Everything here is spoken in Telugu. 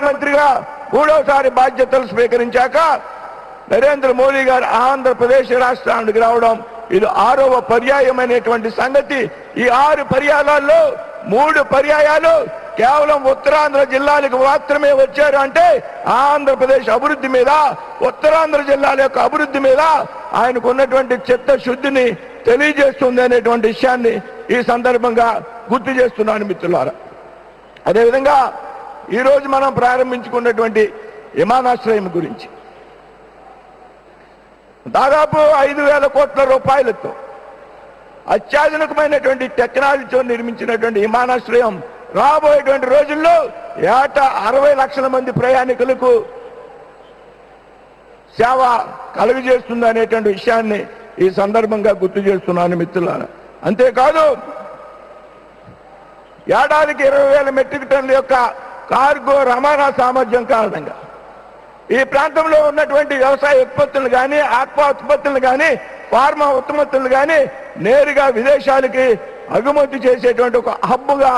ప్రధానమంత్రిగా మూడోసారి బాధ్యతలు స్వీకరించాక నరేంద్ర మోడీ గారు ఆంధ్రప్రదేశ్ రాష్ట్రానికి రావడం ఇది ఆరవ పర్యాయమైనటువంటి సంగతి ఈ ఆరు పర్యాయాలలో మూడు పర్యాయాలు కేవలం ఉత్తరాంధ్ర జిల్లాలకు మాత్రమే వచ్చారు అంటే ఆంధ్రప్రదేశ్ అభివృద్ధి మీద ఉత్తరాంధ్ర జిల్లాల యొక్క అభివృద్ధి మీద ఆయనకు ఉన్నటువంటి చిత్తశుద్ధిని తెలియజేస్తుంది అనేటువంటి విషయాన్ని ఈ సందర్భంగా గుర్తు చేస్తున్నాను మిత్రులారా అదేవిధంగా ఈరోజు మనం ప్రారంభించుకున్నటువంటి విమానాశ్రయం గురించి దాదాపు ఐదు వేల కోట్ల రూపాయలతో అత్యాధునికమైనటువంటి టెక్నాలజీతో నిర్మించినటువంటి విమానాశ్రయం రాబోయేటువంటి రోజుల్లో ఏటా అరవై లక్షల మంది ప్రయాణికులకు సేవ కలుగజేస్తుంది అనేటువంటి విషయాన్ని ఈ సందర్భంగా గుర్తు చేస్తున్నాను మిత్రులారా అంతేకాదు ఏడాదికి ఇరవై వేల మెట్రిక్ టన్నుల యొక్క కార్గో రవాణా సామర్థ్యం కారణంగా ఈ ప్రాంతంలో ఉన్నటువంటి వ్యవసాయ ఉత్పత్తులు కానీ ఆత్మ ఉత్పత్తులు కానీ ఫార్మా ఉత్పత్తులు కానీ నేరుగా విదేశాలకి అగుమతి చేసేటువంటి ఒక హబ్బుగా